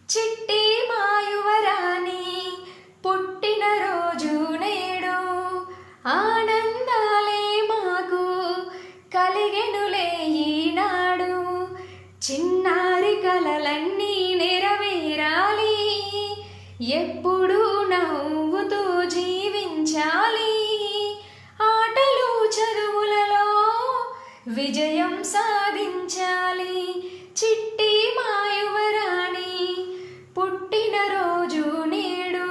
చిట్టి మాయువరాణి పుట్టిన రోజు నేడు ఆనందాలే మాకు కలిగెనులే ఈనాడు చిన్నారి కలలన్నీ నెరవేరాలి ఎప్పుడు నవ్వుతూ జీవించాలి ఆటలు చదువులలో విజయం సాధించాలి చిట్టి మాయువరాణి పుట్టినరోజు నేడు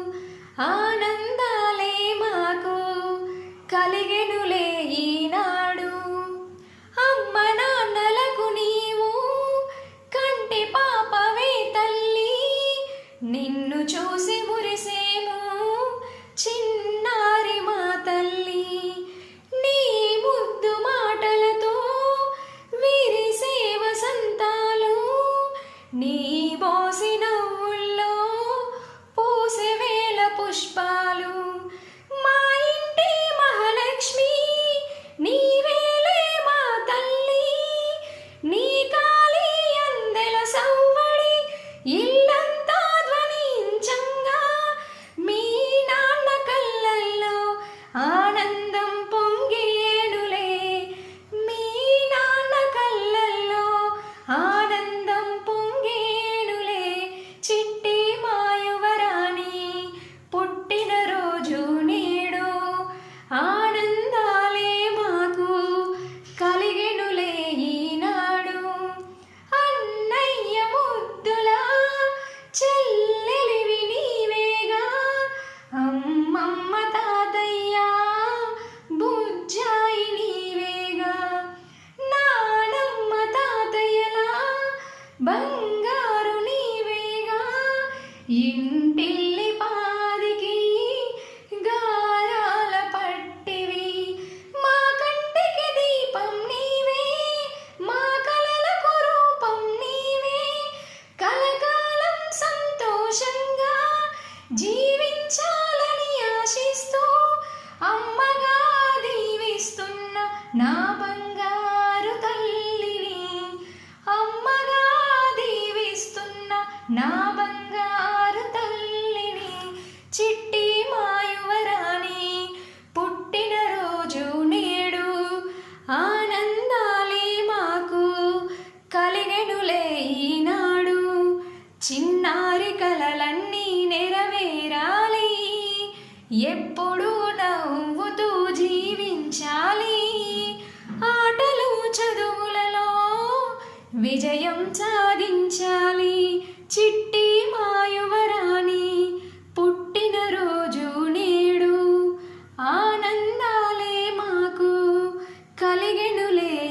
ఆనందాలే మాకు కలిగెనులే ఈనాడు అమ్మ నాన్నలకు నీవు కంటి పాపవే తల్లి నిన్ను చూసి మురిసేము చిన్నారి మా తల్లి నీ ముద్దు మాటలతో విరిసేవ సంతాలు నీ బోసి నవ్వుల్లో పూసే వేల పుష్పాలు మా ఇంటి మహాలక్ష్మి నీవేలే మా తల్లి నీ కాలి అందెల సవ్వడి ఇల్లంతా ధ్వనించంగా మీ నాన్న కళ్ళల్లో ఆనందం పొంగేనులే మీ నాన్న కళ్ళల్లో ఆనందం పొంగేనులే చిట్టి మాయువరాణి పుట్టినరోజు నేడు ఆనందాలే మాకు కలిగెనులే ఈనాడు అన్నయ్య ముద్దులా చెల్లెలివి నీవేగా అమ్మమ్మ తాతయ్య బుజ్జాయి నీవేగా నానమ్మ తాతయ్యలా బంగారు నీవేగా ఇంటిల్లి పాదికి గారాల పట్టివి మా కంటికి దీపం నీవే మా కలలకు రూపం నీవే కలకాలం సంతోషంగా జీవించాలని ఆశిస్తూ అమ్మగా దీవిస్తున్న నా బంగారు తల్లిని అమ్మగా దీవిస్తున్న నా బంగారు తల్లిని చిట్టి మాయువరాణి పుట్టినరోజు నేడు ఆనందాలే మాకు కలిగెనులే ఈనాడు చిన్నారి కలలన్నీ నెరవేరాలి ఎప్పుడు నవ్వుతూ జీవించాలి ఆటలు చదువులలో విజయం సాధించాలి చిట్టి మాయువరాణి పుట్టినరోజు నేడు ఆనందాలే మాకు కలిగెనులే